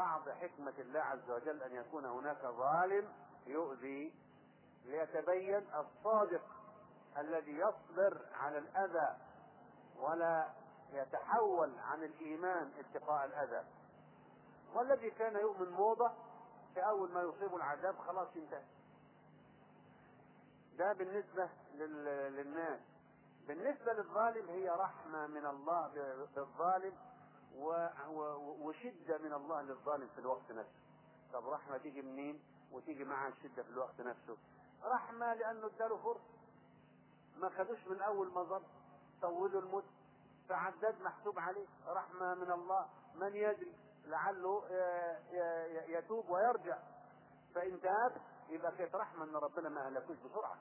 بعض حكمة الله عز وجل أن يكون هناك ظالم يؤذي ليتبين الصادق الذي يصبر على الأذى ولا يتحول عن الإيمان اتقاء الأذى والذي كان يؤمن موضة في أول ما يصيب العذاب خلاص انتهى ده بالنسبة للناس بالنسبة للظالم هي رحمة من الله بالظالم وشدة من الله للظالم في الوقت نفسه طب رحمة تيجي منين وتيجي معها الشدة في الوقت نفسه رحمة لأنه اداله فرصة ما خدوش من أول ما ظل طولوا المدة فعداد محسوب عليه رحمة من الله من يدري لعله يتوب ويرجع فإن تاب يبقى كانت رحمة ان ربنا ما اهلكوش بسرعة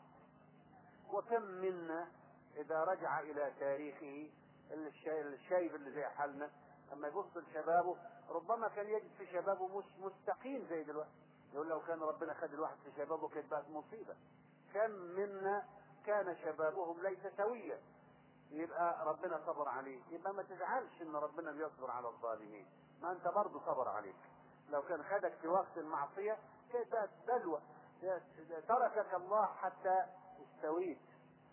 وكم منا اذا رجع الى تاريخه الشايب اللي زي حالنا اما يبص لشبابه ربما كان يجد في شبابه مش مستقيم زي دلوقتي يقول لو كان ربنا خد الواحد في شبابه كانت بقت مصيبة كم منا كان شبابهم ليس سويا يبقى ربنا صبر عليه يبقى ما تزعلش ان ربنا بيصبر على الظالمين ما انت برضه صبر عليك لو كان خدك في وقت المعصية كانت بلوى تركك الله حتى استويت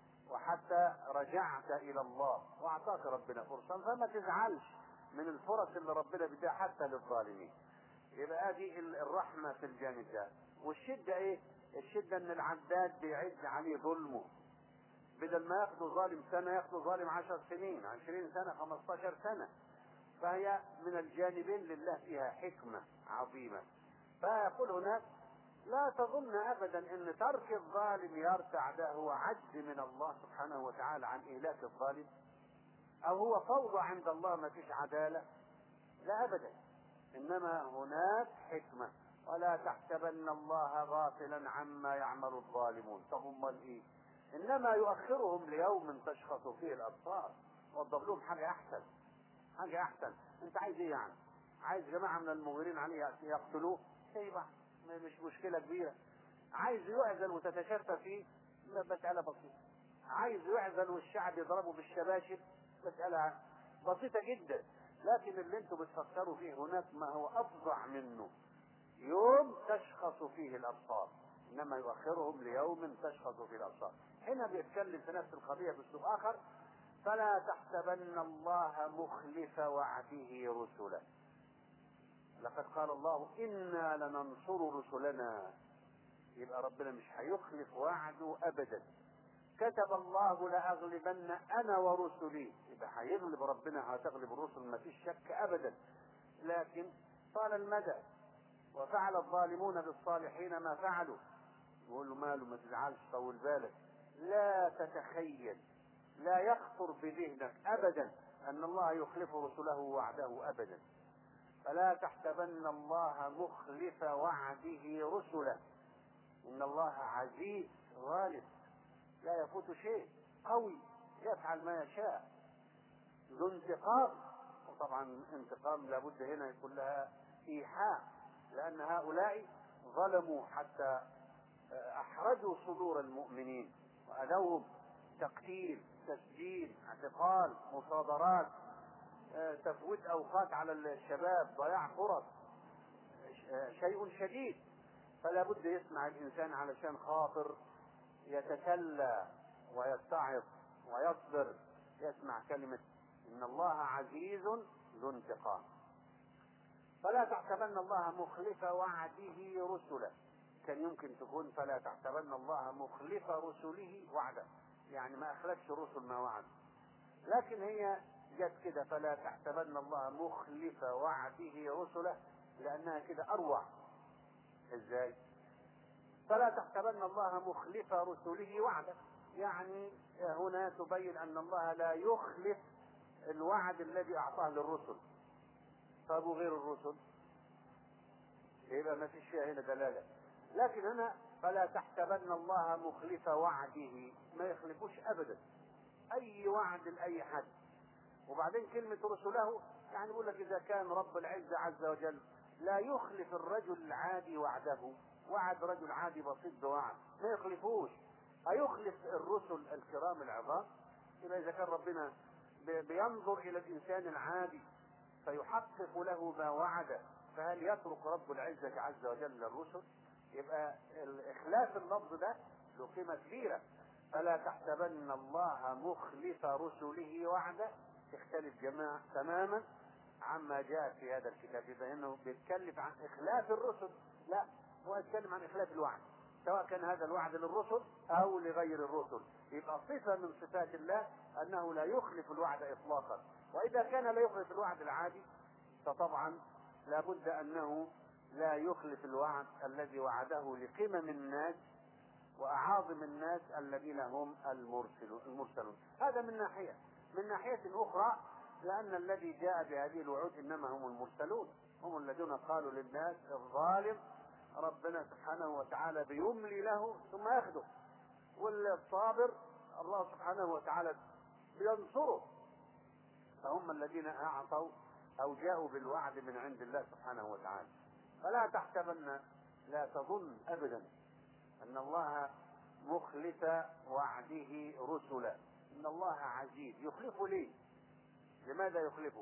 وحتى رجعت الى الله واعطاك ربنا فرصة فما تزعلش من الفرص اللي ربنا بيديها حتى للظالمين يبقى ادي الرحمة في الجانب ده والشدة ايه الشدة ان العداد بيعد عليه ظلمه بدل ما ياخده ظالم سنة ياخده ظالم عشر سنين عشرين سنة خمستاشر سنة فهي من الجانبين لله فيها حكمة عظيمة فيقول هناك لا تظن ابدا ان ترك الظالم يرتع ده هو عجز من الله سبحانه وتعالى عن اهلاك الظالم او هو فوضى عند الله ما فيش عدالة لا ابدا انما هناك حكمة ولا تحسبن الله غافلا عما يعمل الظالمون طب امال ايه انما يؤخرهم ليوم تشخص فيه الابصار وضب لهم حاجة احسن حاجة احسن انت عايز ايه يعني عايز جماعة من المغيرين عليه يقتلوه سيبه مش مشكلة كبيرة عايز يعزل وتتشفى فيه مسألة بسيطة عايز يعزل والشعب يضربه بالشباشب مسألة بسيطة جدا لكن اللي انتم بتفكروا فيه هناك ما هو افظع منه يوم تشخص فيه الابصار انما يؤخرهم ليوم تشخص فيه الابصار هنا بيتكلم في نفس القضية باسلوب اخر فلا تحسبن الله مخلف وعده رسله لقد قال الله انا لننصر رسلنا يبقى ربنا مش هيخلف وعده ابدا كتب الله لاغلبن انا ورسلي يبقى هيغلب ربنا هتغلب الرسل ما فيش شك ابدا لكن طال المدى وفعل الظالمون بالصالحين ما فعلوا يقول له ماله ما تزعلش طول بالك لا تتخيل لا يخطر بذهنك ابدا ان الله يخلف رسله وعده ابدا فلا تحسبن الله مخلف وعده رسله ان الله عزيز غالب لا يفوت شيء قوي يفعل ما يشاء ذو انتقام وطبعا انتقام لابد هنا يكون لها ايحاء لان هؤلاء ظلموا حتى احرجوا صدور المؤمنين واذوهم تقتيل تسجيل اعتقال مصادرات تفويت اوقات على الشباب ضياع فرص شيء شديد فلا بد يسمع الانسان علشان خاطر يتسلى ويتعظ ويصبر يسمع كلمة ان الله عزيز ذو انتقام فلا تحسبن الله مخلف وعده رسله كان يمكن تكون فلا تحسبن الله مخلف رسله وعده يعني ما اخلفش الرسل ما وعد لكن هي جت كده فلا تحسبن الله مخلف وعده رسله لانها كده اروع ازاي فلا تحسبن الله مخلف رسله وعده يعني هنا تبين ان الله لا يخلف الوعد الذي اعطاه للرسل طب وغير الرسل يبقى ما فيش فيها هنا دلاله لكن هنا فلا تحسبن الله مخلف وعده ما يخلفوش ابدا اي وعد لاي حد وبعدين كلمة رسله يعني بيقول لك إذا كان رب العزة عز وجل لا يخلف الرجل العادي وعده وعد رجل عادي بسيط بوعد ما يخلفوش هيخلف الرسل الكرام العظام يبقى إذا كان ربنا بينظر إلى الإنسان العادي فيحقق له ما وعد فهل يترك رب العزة عز وجل الرسل يبقى إخلاف اللفظ ده له قيمة كبيرة فلا تحسبن الله مخلف رسله وعده تختلف جماعة تماما عما جاء في هذا الكتاب يبقى انه بيتكلم عن اخلاف الرسل لا هو يتكلم عن اخلاف الوعد سواء كان هذا الوعد للرسل او لغير الرسل يبقى صفه من صفات الله انه لا يخلف الوعد اطلاقا واذا كان لا يخلف الوعد العادي فطبعا لابد انه لا يخلف الوعد الذي وعده لقمم الناس واعاظم الناس الذين هم المرسلون المرسلون هذا من ناحيه من ناحيه اخرى لان الذي جاء بهذه الوعود انما هم المرسلون هم الذين قالوا للناس الظالم ربنا سبحانه وتعالى بيملي له ثم ياخذه والصابر الله سبحانه وتعالى بينصره فهم الذين اعطوا او جاءوا بالوعد من عند الله سبحانه وتعالى فلا تحسبن لا تظن ابدا ان الله مخلف وعده رسلا ان الله عزيز يخلفه ليه لماذا يخلفه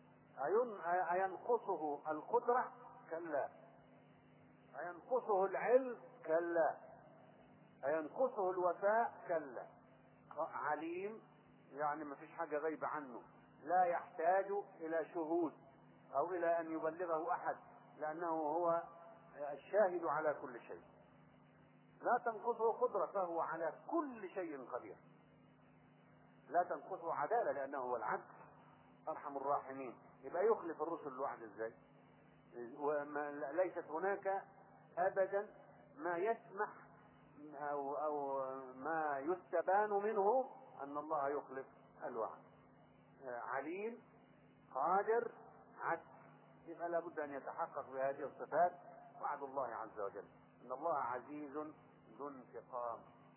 أينقصه القدرة كلا أينقصه العلم كلا أينقصه الوفاء كلا عليم يعني ما فيش حاجة غيبة عنه لا يحتاج إلى شهود أو إلى أن يبلغه أحد لأنه هو الشاهد على كل شيء لا تنقصه قدرة فهو على كل شيء قدير لا تنقصه عدالة لأنه هو العدل أرحم الراحمين يبقى يخلف الرسل الوعد ازاي ليست هناك ابدا ما يسمح او او ما يستبان منه ان الله يخلف الوعد عليم قادر عدل يبقى لابد ان يتحقق بهذه الصفات وعد الله عز وجل ان الله عزيز ذو انتقام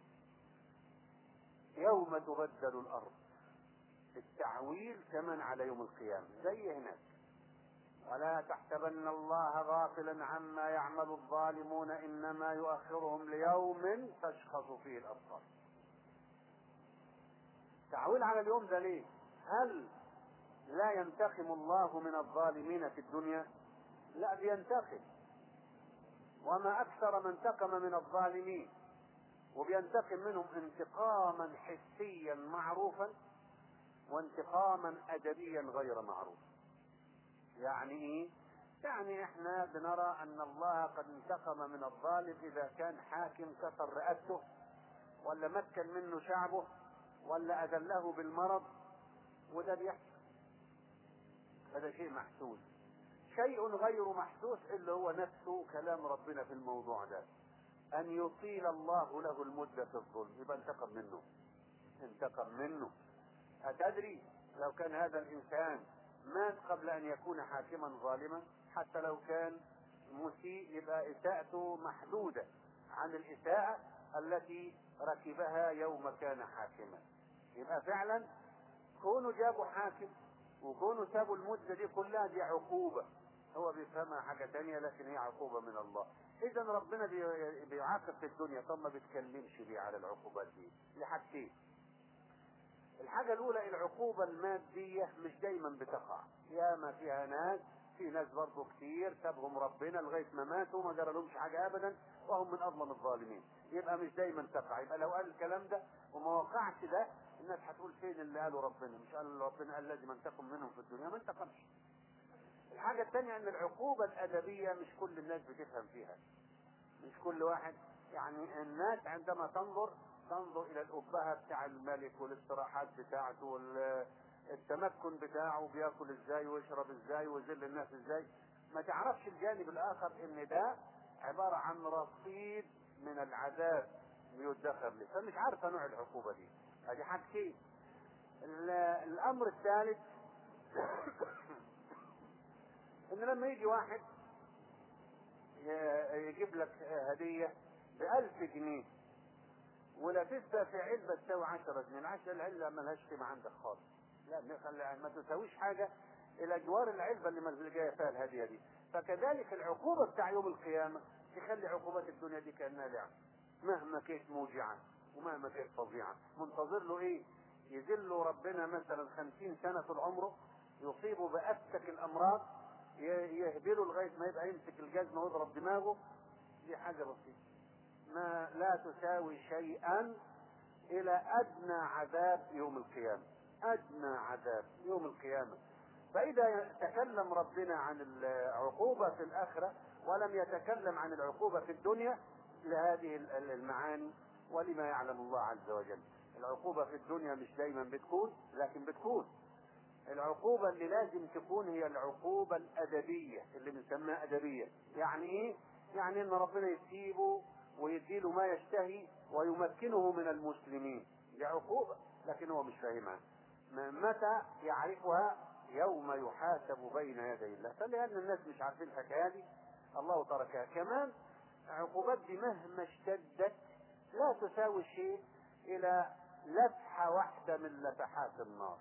يوم تبدل الارض التعويل كمان على يوم القيامة زي هناك ولا تحسبن الله غافلا عما يعمل الظالمون انما يؤخرهم ليوم تشخص فيه الابصار تعويل على اليوم ده ليه هل لا ينتقم الله من الظالمين في الدنيا لا بينتقم وما اكثر من انتقم من الظالمين وبينتقم منهم انتقاما حسيا معروفا وانتقاما ادبيا غير معروف يعني ايه يعني احنا بنرى ان الله قد انتقم من الظالم اذا كان حاكم كسر رئته ولا مكن منه شعبه ولا اذله بالمرض وده بيحصل هذا شيء محسوس شيء غير محسوس الا هو نفسه كلام ربنا في الموضوع ده ان يطيل الله له المده في الظلم يبقى انتقم منه انتقم منه أتدري لو كان هذا الإنسان مات قبل أن يكون حاكما ظالما حتى لو كان مسيء يبقى إساءته محدودة عن الإساءة التي ركبها يوم كان حاكما يبقى فعلا كونوا جابوا حاكم وكونوا سابوا المدة دي كلها دي عقوبة هو بيفهمها حاجة تانية لكن هي عقوبة من الله إذا ربنا بيعاقب في الدنيا طب ما بيتكلمش بيه على العقوبات دي لحاجتين الحاجة الأولى العقوبة المادية مش دايما بتقع ياما فيها ناس في ناس برضه كتير سابهم ربنا لغاية ما ماتوا ما جرى لهمش حاجة أبدا وهم من أظلم الظالمين يبقى مش دايما تقع يبقى لو قال الكلام ده وما وقعش ده الناس هتقول فين اللي قاله ربنا مش قال ربنا قال لازم انتقم منهم في الدنيا ما انتقمش الحاجة الثانية أن العقوبة الأدبية مش كل الناس بتفهم فيها مش كل واحد يعني الناس عندما تنظر تنظر الى الابهه بتاع الملك والاستراحات بتاعته والتمكن بتاعه بياكل ازاي ويشرب ازاي ويذل الناس ازاي ما تعرفش الجانب الاخر ان ده عباره عن رصيد من العذاب بيدخر له فمش عارفه نوع العقوبه دي ادي حاجتين الامر الثالث ان لما يجي واحد يجيب لك هديه بألف جنيه ولبستها في علبة تساوي 10 جنيه، العشرة العلبة ملهاش قيمة عندك خالص. لا ما تساويش حاجة إلى جوار العلبة اللي جاية فيها الهدية دي. فكذلك العقوبة بتاع يوم القيامة تخلي عقوبات الدنيا دي كأنها لعبة. مهما كانت موجعة ومهما كانت فظيعة، منتظر له إيه؟ يذله ربنا مثلا خمسين سنة طول عمره يصيبه بأفتك الأمراض ي- يهبله لغايه ما يبقى يمسك الجزمه ويضرب دماغه دي حاجه بسيطه ما لا تساوي شيئا الى ادنى عذاب يوم القيامه ادنى عذاب يوم القيامه فاذا تكلم ربنا عن العقوبه في الاخره ولم يتكلم عن العقوبه في الدنيا لهذه ال- ال- المعاني ولما يعلم الله عز وجل العقوبه في الدنيا مش دايما بتكون لكن بتكون العقوبة اللي لازم تكون هي العقوبة الأدبية اللي بنسميها أدبية يعني إيه؟ يعني إن ربنا يسيبه ويديله ما يشتهي ويمكنه من المسلمين دي عقوبة لكن هو مش فاهمها م- متى يعرفها يوم يحاسب بين يدي الله فلأن الناس مش عارفين الحكاية دي الله تركها كمان عقوبات دي مهما اشتدت لا تساوي شيء إلى لفحة واحدة من لفحات النار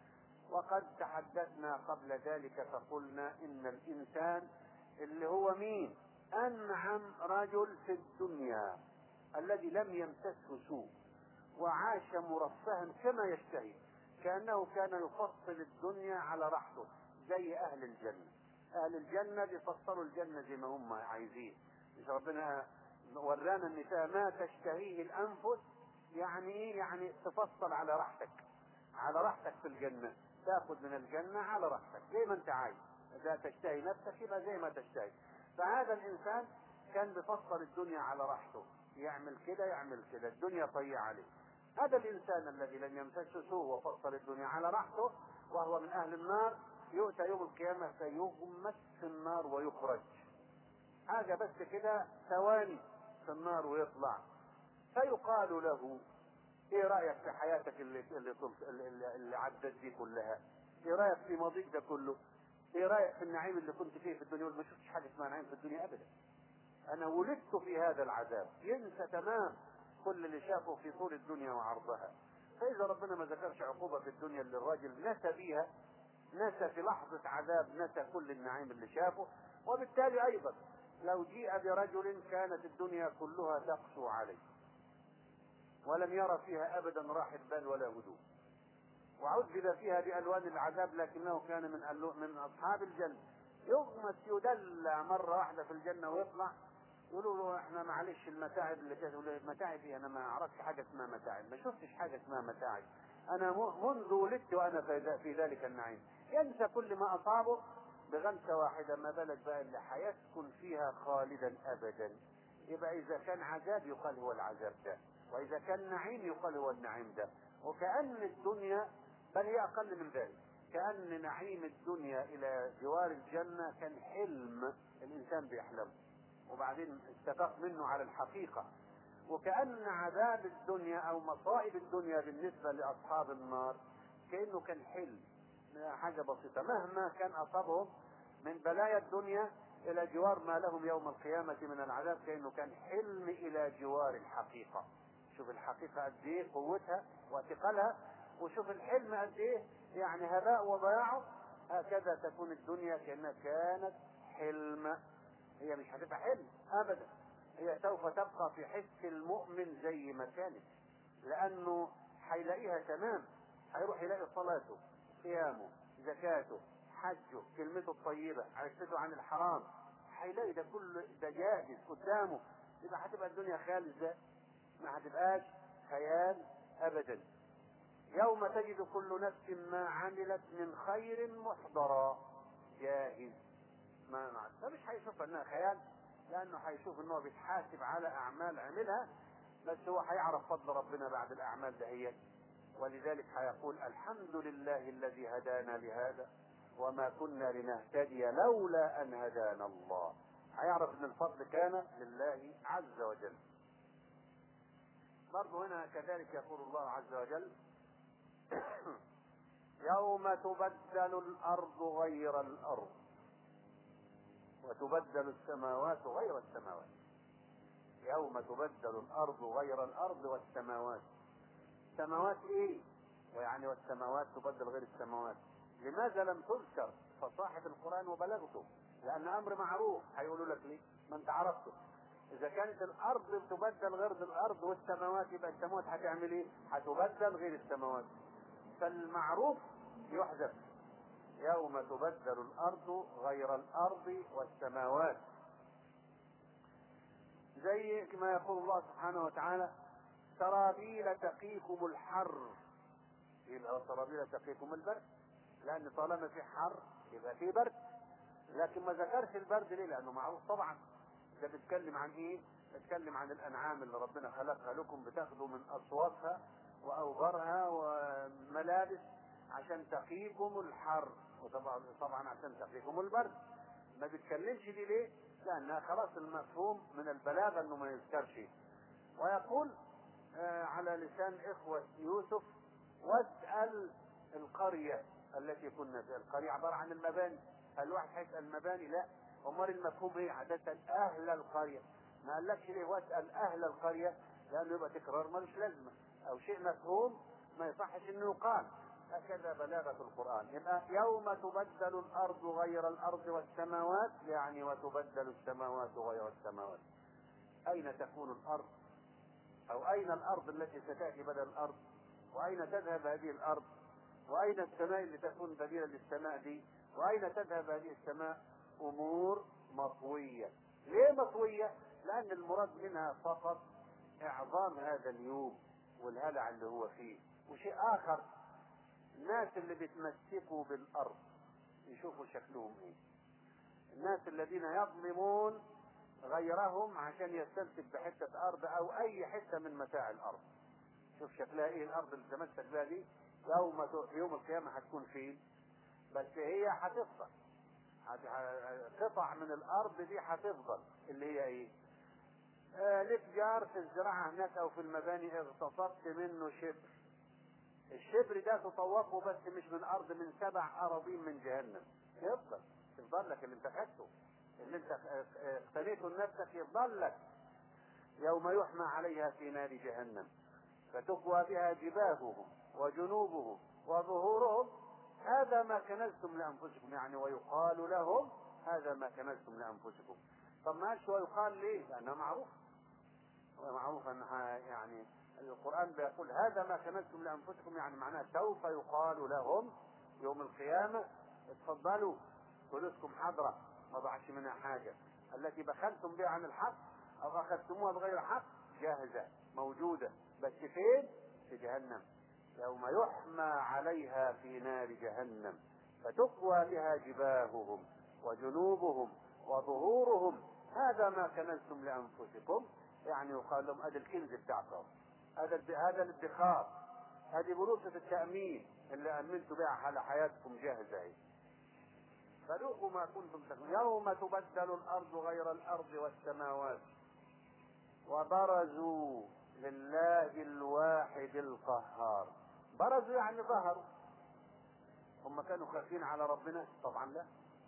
وقد تحدثنا قبل ذلك فقلنا ان الانسان اللي هو مين انعم رجل في الدنيا الذي لم يمسسه سوء وعاش مرفها كما يشتهي كانه كان يفصل الدنيا على راحته زي اهل الجنه اهل الجنه بيفصلوا الجنه زي ما هم عايزين مش ربنا ورانا النساء ما تشتهيه الانفس يعني ايه يعني تفصل على راحتك على راحتك في الجنة تاخذ من الجنة على راحتك زي ما انت عايز اذا تشتهي نفسك يبقى زي ما تشتهي فهذا الانسان كان بيفصل الدنيا على راحته يعمل كده يعمل كده الدنيا طية عليه هذا الانسان الذي لم يمسسه سوء وفصل الدنيا على راحته وهو من اهل النار يؤتى يوم القيامة فيغمس في النار ويخرج حاجة بس كده ثواني في النار ويطلع فيقال له ايه رايك في حياتك اللي اللي طلت اللي, اللي عدت دي كلها؟ ايه رايك في ماضيك ده كله؟ ايه رايك في النعيم اللي كنت فيه في الدنيا؟ ما شفتش حاجه اسمها نعيم في الدنيا ابدا. انا ولدت في هذا العذاب، ينسى تمام كل اللي شافه في طول الدنيا وعرضها. فاذا ربنا ما ذكرش عقوبه في الدنيا اللي الراجل نسى بيها نسى في لحظه عذاب نسى كل النعيم اللي شافه وبالتالي ايضا لو جيء برجل كانت الدنيا كلها تقسو عليه ولم يرى فيها ابدا راحة بال ولا هدوء وعذب فيها بالوان العذاب لكنه كان من ألو- من اصحاب الجنه يغمس يدلع مره واحده في الجنه ويطلع يقولوا له احنا معلش المتاعب اللي كانت يقول له المتاعب إيه؟ انا ما اعرفش حاجه اسمها متاعب ما شفتش حاجه اسمها متاعب انا م- منذ ولدت وانا في ذا- في ذلك النعيم ينسى كل ما اصابه بغمسه واحده ما بالك بقى اللي حيسكن فيها خالدا ابدا يبقى اذا كان عذاب يقال هو العذاب ده واذا كان نعيم يقال هو النعيم ده وكأن الدنيا بل هي اقل من ذلك كأن نعيم الدنيا الى جوار الجنة كان حلم الانسان بيحلمه وبعدين استفاق منه على الحقيقة وكأن عذاب الدنيا او مصائب الدنيا بالنسبة لاصحاب النار كأنه كان حلم حاجة بسيطة مهما كان اصابهم من بلايا الدنيا الى جوار ما لهم يوم القيامة من العذاب كأنه كان حلم الى جوار الحقيقة شوف الحقيقة قد ايه قوتها وثقلها وشوف الحلم قد ايه يعني هباء وضياعه هكذا تكون الدنيا كأنها كانت حلم هي مش هتبقى حلم ابدا هي سوف تبقى في حس المؤمن زي ما كانت لانه هيلاقيها تمام هيروح يلاقي صلاته صيامه زكاته حجه كلمته الطيبة عرفته عن الحرام هيلاقي ده كله ده جاهز قدامه يبقى هتبقى الدنيا خيال ازاي ما هتبقاش خيال ابدا يوم تجد كل نفس ما عملت من خير محضرا جاهز ما ما فمش هيشوف انها خيال لانه هيشوف انه بيتحاسب على اعمال عملها بس هو هيعرف فضل ربنا بعد الاعمال دهيت ولذلك هيقول الحمد لله الذي هدانا لهذا وما كنا لنهتدي لولا ان هدانا الله هيعرف ان الفضل كان لله عز وجل برضه هنا كذلك يقول الله عز وجل يوم تبدل الارض غير الارض وتبدل السماوات غير السماوات يوم تبدل الارض غير الارض والسماوات سماوات ايه ويعني والسماوات تبدل غير السماوات لماذا لم تذكر فصاحة القرآن وبلغته لأن أمر معروف هيقولوا لك ليه ما أنت عرفته إذا كانت الأرض تبدل غير الأرض والسماوات يبقى السماوات هتعمل إيه؟ هتبدل غير السماوات فالمعروف يحذف يوم تبدل الارض غير الارض والسماوات زي كما يقول الله سبحانه وتعالى سرابيل تقيكم الحر يبقى سرابيل تقيكم البرد لان طالما في حر يبقى في برد لكن ما ذكرش البرد ليه لانه معروف طبعا ده بيتكلم عن ايه بيتكلم عن الانعام اللي ربنا خلقها لكم بتاخدوا من اصواتها واوبارها وملابس عشان تقيكم الحر وطبعا طبعا عشان تقيكم البرد ما بيتكلمش دي ليه لانها خلاص المفهوم من البلاغه انه ما يذكرش ويقول آه على لسان اخوه يوسف واسال القريه التي كنا فيها القريه عباره عن المباني الواحد هيسال المباني لا امال المفهوم ايه عاده اهل القريه ما قالكش ليه واسال اهل القريه لانه يبقى تكرار ملوش لازمه او شيء مفهوم ما يصحش انه يقال هكذا بلاغة القرآن يبقى يوم تبدل الأرض غير الأرض والسماوات يعني وتبدل السماوات غير السماوات أين تكون الأرض أو أين الأرض التي ستأتي بدل الأرض وأين تذهب هذه الأرض وأين السماء اللي تكون بديلة للسماء دي وأين تذهب هذه السماء أمور مطوية ليه مطوية لأن المراد منها فقط إعظام هذا اليوم والهلع اللي هو فيه وشيء آخر الناس اللي بيتمسكوا بالارض يشوفوا شكلهم ايه الناس الذين يظلمون غيرهم عشان يستمسك بحتة ارض او اي حتة من متاع الارض شوف شكلها ايه الارض اللي تمسك بها دي يوم في يوم القيامة هتكون فين بس هي هتفضل قطع من الارض دي هتفضل اللي هي ايه آه لك جار في الزراعة هناك او في المباني اغتصبت منه شبر الشبر ده تطوقه بس مش من ارض من سبع اراضين من جهنم يفضل يفضل لك اللي انت خدته اللي انت اقتنيته لنفسك يفضل لك يوم يحمى عليها في نار جهنم فتكوى بها جباههم وجنوبهم وظهورهم هذا ما كنزتم لانفسكم يعني ويقال لهم هذا ما كنزتم لانفسكم طب ماشي ويقال ليه؟ لانها معروف معروف انها يعني القرآن بيقول هذا ما كنزتم لأنفسكم يعني معناه سوف يقال لهم يوم القيامة اتفضلوا فلوسكم حضرة ما ضاعش منها حاجة التي بخلتم بها عن الحق أو أخذتموها بغير حق جاهزة موجودة بس فين؟ في جهنم يوم يحمى عليها في نار جهنم فتكوى بها جباههم وجنوبهم وظهورهم هذا ما كنزتم لأنفسكم يعني يقال لهم هذا الكنز بتاعكم هذا هذا الادخار هذه بروسة التأمين اللي أمنتوا بها على حياتكم جاهزة اهي فذوقوا ما كنتم تكون يوم تبدل الأرض غير الأرض والسماوات وبرزوا لله الواحد القهار برزوا يعني ظهروا هم كانوا خايفين على ربنا طبعا لا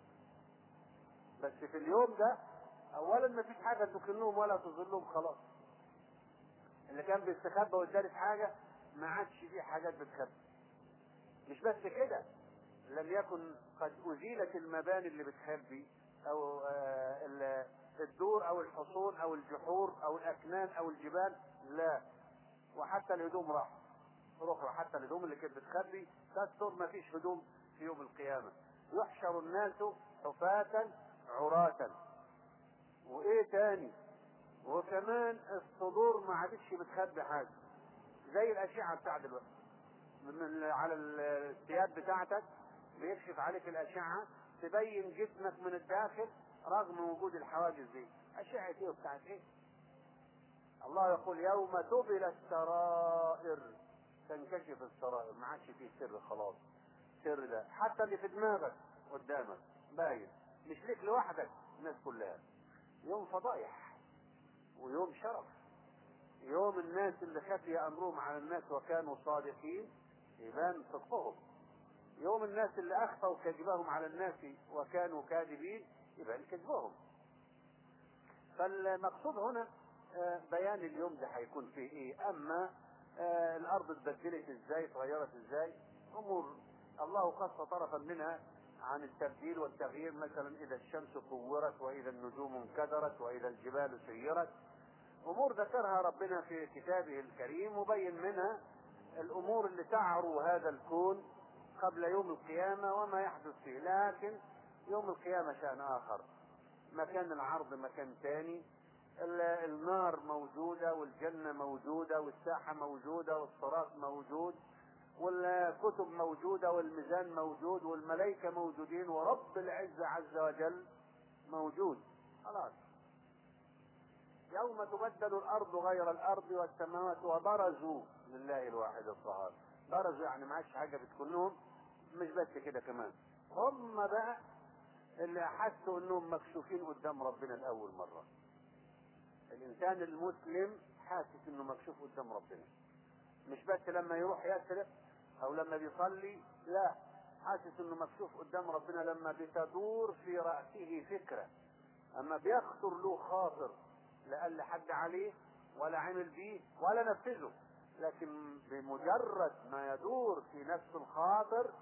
بس في اليوم ده اولا ما فيش حاجه تكلهم ولا تظلهم خلاص اللي كان بيستخبى ويدارس حاجه ما عادش فيه حاجات بتخبى مش بس كده لم يكن قد ازيلت المباني اللي بتخبي او آه الدور او الحصون او الجحور او الاكنان او الجبال لا وحتى الهدوم راح اخرى حتى الهدوم اللي كانت بتخبي تستر ما فيش هدوم في يوم القيامه يحشر الناس حفاة عراة وايه تاني وكمان الصدور ما عادتش بتخبي حاجه زي الاشعه بتاع دلوقتي من على الثياب بتاعتك بيكشف عليك الاشعه تبين جسمك من الداخل رغم وجود الحواجز دي اشعه ايه وبتاعت ايه الله يقول يوم تبل السرائر تنكشف السرائر ما عادش فيه سر خلاص سر ده حتى اللي في دماغك قدامك باين مش ليك لوحدك الناس كلها يوم فضايح ويوم شرف يوم الناس اللي خفي امرهم على الناس وكانوا صادقين يبان صدقهم يوم الناس اللي اخفوا كذبهم على الناس وكانوا كاذبين يبان كذبهم فالمقصود هنا بيان اليوم ده هيكون فيه ايه اما الارض اتبدلت ازاي اتغيرت ازاي امور الله خص طرفا منها عن التبديل والتغيير مثلا اذا الشمس كورت واذا النجوم انكدرت واذا الجبال سيرت امور ذكرها ربنا في كتابه الكريم وبين منها الامور اللي تعرو هذا الكون قبل يوم القيامة وما يحدث فيه لكن يوم القيامة شأن آخر مكان العرض مكان تاني النار موجودة والجنة موجودة والساحة موجودة والصراط موجود والكتب موجودة والميزان موجود والملائكة موجودين ورب العزة عز وجل موجود خلاص يوم تبدل الأرض غير الأرض والسماوات وبرزوا لله الواحد القهار برزوا يعني ما عادش حاجة بتكون لهم مش بس كده كمان هم بقى اللي حسوا انهم مكشوفين قدام ربنا لأول مرة الإنسان المسلم حاسس انه مكشوف قدام ربنا مش بس لما يروح يسرق او لما بيصلي لا حاسس انه مكشوف قدام ربنا لما بتدور في رأسه فكرة اما بيخطر له خاطر لا قال لحد عليه ولا عمل بيه ولا نفذه لكن بمجرد ما يدور في نفس الخاطر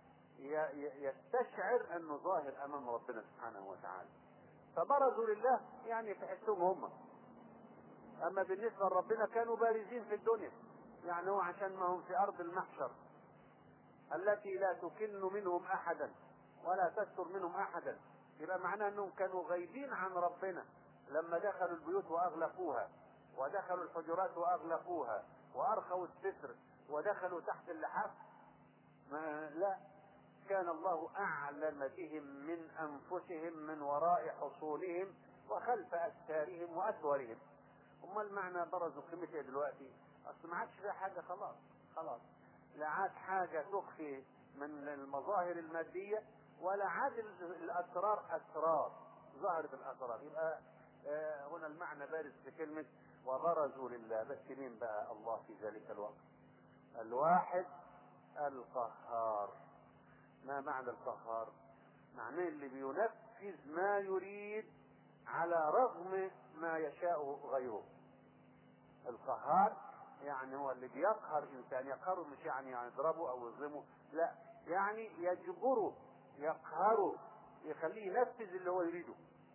يستشعر انه ظاهر امام ربنا سبحانه وتعالى فبرزوا لله يعني في حسهم هم اما بالنسبه لربنا كانوا بارزين في الدنيا يعني هو عشان ما هم في ارض المحشر التي لا تكن منهم احدا ولا تستر منهم احدا يبقى معناه انهم كانوا غايبين عن ربنا لما دخلوا البيوت واغلقوها ودخلوا الحجرات واغلقوها وارخوا الستر ودخلوا تحت اللحاف ما لا كان الله اعلم بهم من انفسهم من وراء حصولهم وخلف استارهم واسورهم امال معنى برزوا قيمة ايه دلوقتي اصل ما عادش فيها حاجه خلاص خلاص لا عاد حاجه تخفي من المظاهر الماديه ولا عاد الاسرار اسرار ظهرت الاسرار يبقى آه هنا المعنى بارز في كلمه وبرزوا لله بس مين بقى الله في ذلك الوقت الواحد القهار ما معنى القهار معناه اللي بينفذ ما يريد على رغم ما يشاء غيره القهار يعني هو اللي بيقهر انسان يقهره مش يعني يضربه او يظلمه لا يعني يجبره يقهره يخليه ينفذ اللي هو يريده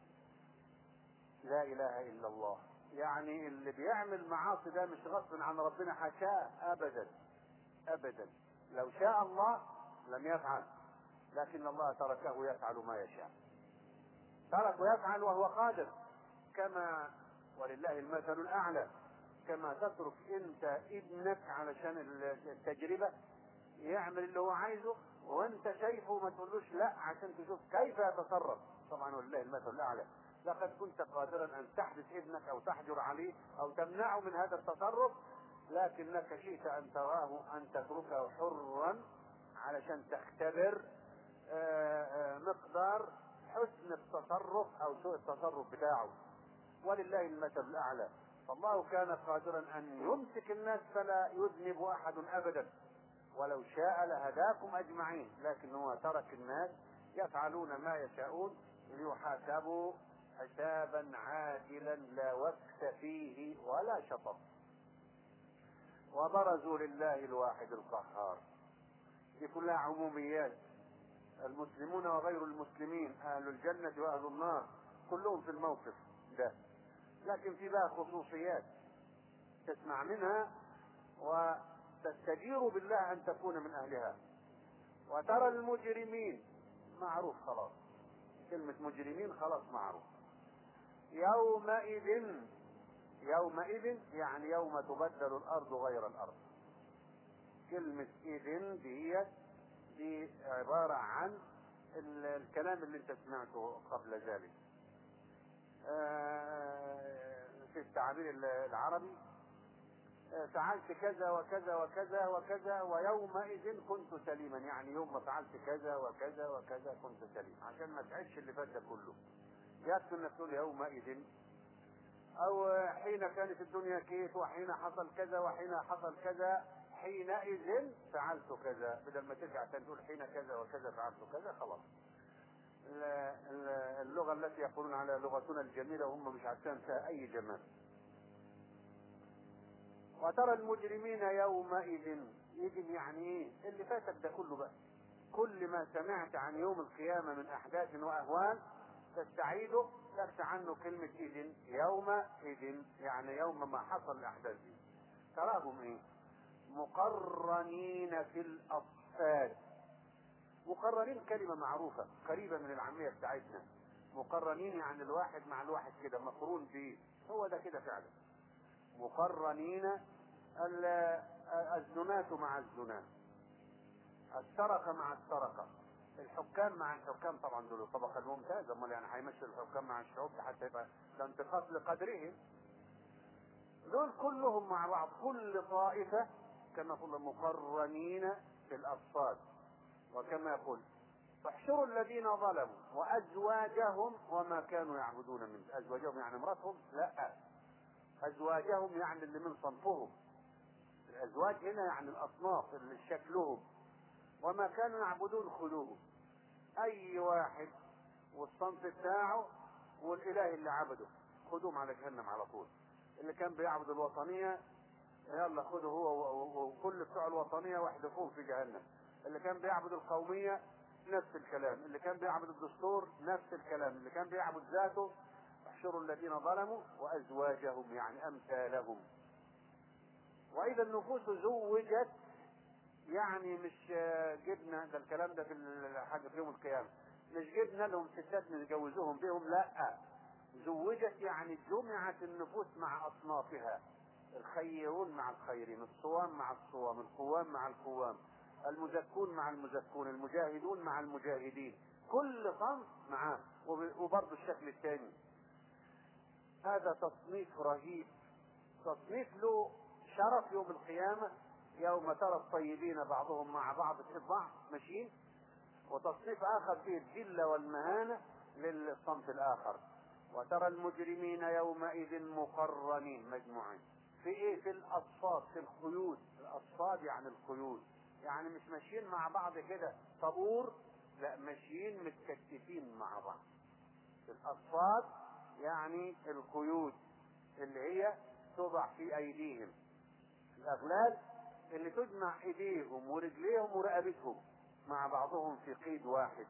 لا اله الا الله يعني اللي بيعمل معاصي ده مش غصب عن ربنا حاشاه ابدا ابدا لو شاء الله لم يفعل لكن الله تركه يفعل ما يشاء تركه يفعل وهو قادر كما ولله المثل الاعلى كما تترك انت ابنك علشان التجربه يعمل اللي هو عايزه وانت شايفه ما تقولوش لا عشان تشوف كيف يتصرف طبعا ولله المثل الاعلى لقد كنت قادرا ان تحبس ابنك او تحجر عليه او تمنعه من هذا التصرف لكنك شئت ان تراه ان تتركه حرا علشان تختبر مقدار حسن التصرف او سوء التصرف بتاعه ولله المثل الاعلى فالله كان قادرا ان يمسك الناس فلا يذنب احد ابدا ولو شاء لهداكم اجمعين لكن هو ترك الناس يفعلون ما يشاءون ليحاسبوا حسابا عاجلا لا وقت فيه ولا شطط وبرزوا لله الواحد القهار دي كلها عموميات المسلمون وغير المسلمين اهل الجنه واهل النار كلهم في الموقف ده لكن في بقى خصوصيات تسمع منها وتستجير بالله ان تكون من اهلها وترى المجرمين معروف خلاص كلمة مجرمين خلاص معروف يومئذ يومئذ يعني يوم تبدل الأرض غير الأرض كلمة إذن دي دي عبارة عن الكلام اللي انت سمعته قبل ذلك في التعبير العربي فعلت كذا وكذا وكذا وكذا ويومئذ كنت سليما يعني يوم ما فعلت كذا وكذا وكذا كنت سليما عشان ما تعيش اللي فات ده كله يكفي انك تقول يومئذ او حين كانت الدنيا كيف وحين حصل كذا وحين حصل كذا حينئذ فعلت كذا بدل ما ترجع تقول حين كذا وكذا فعلت كذا خلاص اللغة التي يقولون على لغتنا الجميلة وهم مش عارفين فيها أي جمال وترى المجرمين يومئذ يجب يعني ايه اللي فاتك ده كله بقى كل ما سمعت عن يوم القيامة من أحداث وأهوال تستعيده ترفع عنه كلمة إذن يومئذ يعني يوم ما حصل الأحداث دي تراهم ايه مقرنين في الأصفاد مقرنين كلمة معروفة قريبة من العامية بتاعتنا مقرنين يعني الواحد مع الواحد كده مقرون بيه هو ده كده فعلا مقرنين ال- الزناة مع الزناة السرقة مع السرقة الحكام مع الحكام طبعا دول الطبقة الممتازة امال يعني هيمشي الحكام مع الشعوب ده حتى يبقى ده انتقاص لقدرهم دول كلهم مع بعض كل طائفة كما قلنا مقرنين في الأصفاد وكما يقول احشروا الذين ظلموا وأزواجهم وما كانوا يعبدون من أزواجهم يعني امرأتهم لا أزواجهم يعني اللي من صنفهم الأزواج هنا يعني الأصناف اللي شكلهم وما كانوا يعبدون خذوه أي واحد والصنف بتاعه والإله اللي عبده خذوهم على جهنم على طول اللي كان بيعبد الوطنية يلا خده هو و- و- وكل بتوع الوطنية واحذفوهم في جهنم اللي كان بيعبد القومية نفس الكلام اللي كان بيعبد الدستور نفس الكلام اللي كان بيعبد ذاته احشروا الذين ظلموا وازواجهم يعني امثالهم واذا النفوس زوجت يعني مش آه، جبنا ده الكلام ده في الحاجه في يوم القيامه مش جبنا لهم ستات نتجوزوهم بهم لا زوجت يعني جمعت النفوس مع اصنافها الخيرون مع الخيرين الصوام مع الصوام القوام مع القوام المزكون مع المزكون المجاهدون مع المجاهدين كل صنف معاه وب- وبرضه الشكل الثاني هذا تصنيف رهيب تصنيف له شرف يوم القيامة يوم ترى الطيبين بعضهم مع بعض في بعض ماشيين وتصنيف آخر فيه الذلة والمهانة للصنف الآخر وترى المجرمين يومئذ مقرنين مجموعين في ايه في الاصفاد في القيود الاصفاد يعني القيود يعني مش ماشيين مع بعض كده طابور لا ماشيين متكتفين مع بعض الاصفاد يعني القيود اللي هي توضع في ايديهم الاغلال اللي تجمع ايديهم ورجليهم ورقبتهم مع بعضهم في قيد واحد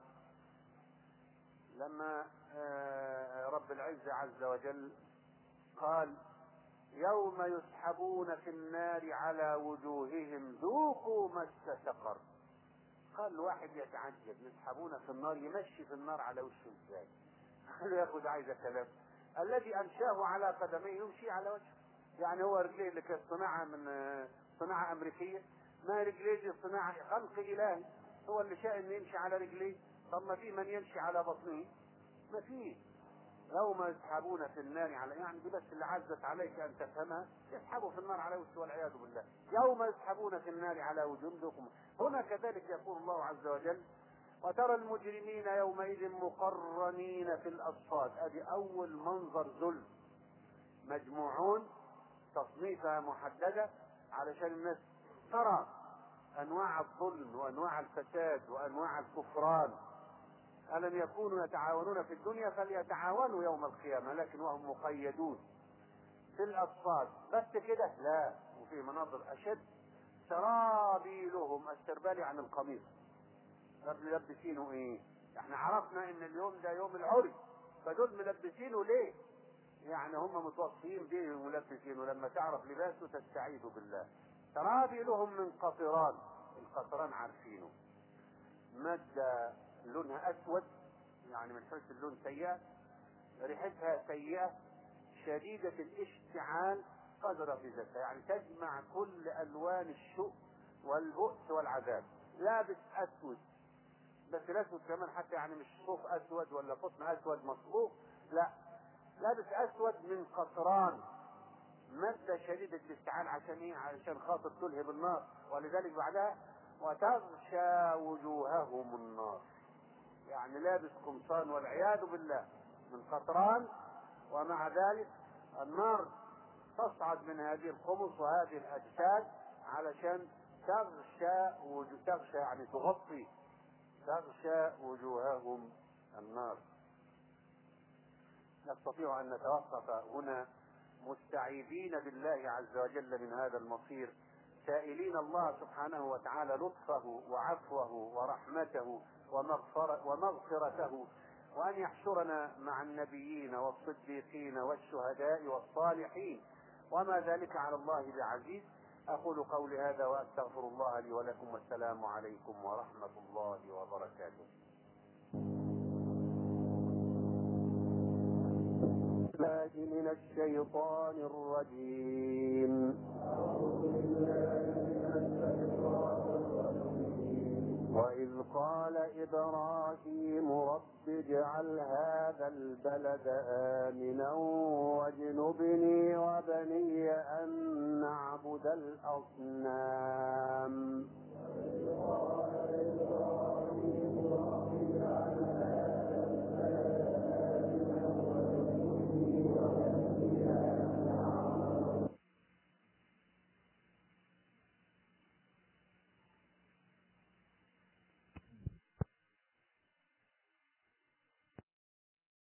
لما آه، رب العزة عز وجل قال يوم يسحبون في النار على وجوههم ذوقوا مس سقر قال الواحد يتعجب يسحبون في النار يمشي في النار على وشه ازاي قال ياخد عايز كلام الذي انشاه على قدميه يمشي على وجهه يعني هو رجليه اللي كانت صناعه من آه، صناعه امريكيه ما رجليه دي صناعه خلق الهي هو اللي شاء انه يمشي على رجليه طب ما في من يمشي على بطنه ما في يوم يسحبون في النار على يعني دي بس اللي عزت عليك ان تفهمها يسحبوا في النار على وجه والعياذ بالله يوم يسحبون في النار على وجوههم هنا كذلك يقول الله عز وجل وترى المجرمين يومئذ مقرنين في الاصفاد ادي اول منظر ذل مجموعون تصنيفها محدده علشان الناس ترى انواع الظلم وانواع الفساد وانواع الكفران ألم يكونوا يتعاونون في الدنيا فليتعاونوا يوم القيامة لكن وهم مقيدون في الأصفاد بس كده لا وفي مناظر أشد سرابيلهم السربال عن القميص طب ملبسينه ايه احنا عرفنا ان اليوم ده يوم العري فدول ملبسينه ليه يعني هم متوصيين بيه وملبسينه لما تعرف لباسه تستعيذ بالله سرابيلهم من قطران القطران عارفينه مادة لونها اسود يعني من حيث اللون سيئة ريحتها سيئة شديدة الاشتعال قدر في ذاتها يعني تجمع كل الوان الشوق والبؤس والعذاب لابس اسود بس الاسود كمان حتى يعني مش صوف اسود ولا قطن اسود مصبوغ لا لابس اسود من قطران مادة شديدة الاشتعال عشان ايه؟ علشان خاطر تلهب النار ولذلك بعدها وتغشى وجوههم النار يعني لابس قمصان والعياذ بالله من قطران ومع ذلك النار تصعد من هذه الخمص وهذه الاجساد علشان تغشى وجو تغشى يعني تغطي تغشى وجوههم النار نستطيع ان نتوقف هنا مستعيذين بالله عز وجل من هذا المصير سائلين الله سبحانه وتعالى لطفه وعفوه ورحمته ومغفرة ومغفرته وأن يحشرنا مع النبيين والصديقين والشهداء والصالحين وما ذلك على الله بعزيز أقول قولي هذا وأستغفر الله لي ولكم والسلام عليكم ورحمة الله وبركاته الله من الشيطان الرجيم وإذ قال إبراهيم رب اجعل هذا البلد آمنا واجنبني وبني أن نعبد الأصنام